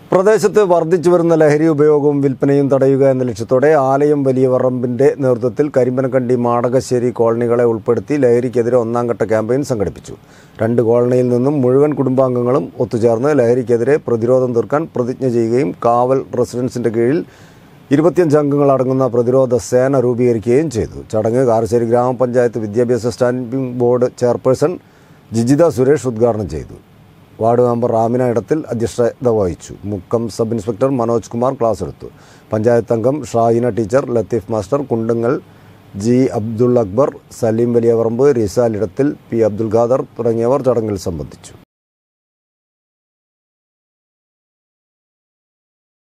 പ്രദേശത്ത് വർദ്ധിച്ചു വരുന്ന ലഹരി ഉപയോഗവും വിൽപ്പനയും തടയുക എന്ന ലക്ഷ്യത്തോടെ ആലയം വലിയ വറമ്പിന്റെ നേതൃത്വത്തിൽ കരിമ്പനക്കണ്ടി മാടകശ്ശേരി കോളനികളെ ഉൾപ്പെടുത്തി ലഹരിക്കെതിരെ ഒന്നാം ഘട്ട ക്യാമ്പയിൻ സംഘടിപ്പിച്ചു രണ്ട് കോളനിയിൽ നിന്നും മുഴുവൻ കുടുംബാംഗങ്ങളും ഒത്തുചേർന്ന് ലഹരിക്കെതിരെ പ്രതിരോധം തീർക്കാൻ പ്രതിജ്ഞ ചെയ്യുകയും കാവൽ റെസിഡൻസിന്റെ കീഴിൽ ഇരുപത്തിയഞ്ച് അംഗങ്ങൾ അടങ്ങുന്ന പ്രതിരോധ സേന രൂപീകരിക്കുകയും ചെയ്തു ചടങ്ങ് കാരശ്ശേരി ഗ്രാമപഞ്ചായത്ത് വിദ്യാഭ്യാസ standing board chairperson Jijitha Suresh ഉദ്ഘാടനം ചെയ്തു വാർഡ് മെമ്പർ റാമിന ഇടത്തിൽ അധ്യക്ഷത വഹിച്ചു Mukkam sub inspector Manoj Kumar class എടുത്തു പഞ്ചായത്ത് അംഗം ഷാഹിന ടീച്ചർ ലത്തീഫ് മാസ്റ്റർ കുണ്ടങ്ങൽ ജി അബ്ദുൾ അക്ബർ സലീം വലിയവറമ്പ് റിസാൽ ഇടത്തിൽ പി അബ്ദുൽ ഖാദർ തുടങ്ങിയവർ ചടങ്ങിൽ സംബന്ധിച്ചു